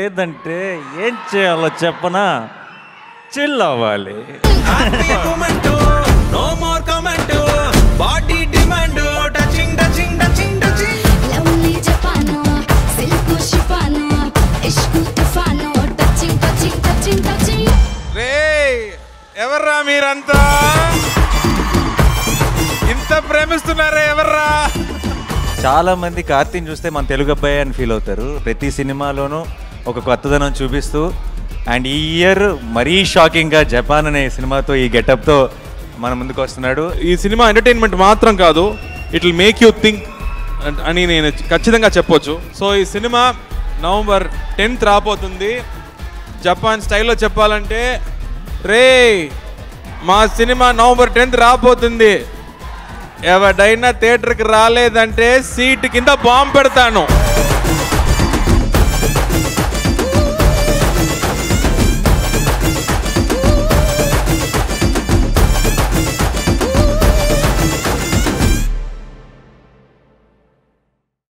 లేదంటే ఏం చేయాలో చెప్పనా చిల్ అవ్వాలి no more comment body demand touching touching touching touching lovely Japan silk chiffon ఇష్కు తుఫాను టచింగ్ టచింగ్ టచింగ్ టచింగ్ రే ఎవర్రా మీరంతా ఇంత ప్రేమిస్తున్నారా ఎవర్రా చాలా మంది కార్తీని చూస్తే మన తెలుగు అబ్బాయి అని ఫీల్ అవుతారు ప్రతి సినిమాలోనూ ఒక కొత్తదనం చూపిస్తూ అండ్ ఈ ఇయర్ మరీ షాకింగ్గా జపాన్ అనే సినిమాతో ఈ గెటప్తో మన ముందుకు వస్తున్నాడు ఈ సినిమా ఎంటర్టైన్మెంట్ మాత్రం కాదు it will make you think అని నేను ఖచ్చితంగా చెప్పొచ్చు సో ఈ సినిమా నవంబర్ టెన్త్ రాబోతుంది జపాన్ స్టైల్లో చెప్పాలంటే రే మా సినిమా నవంబర్ టెన్త్ రాబోతుంది ఎవడైనా థియేటర్కి రాలేదంటే సీట్ కింద బాంబు పెడతాను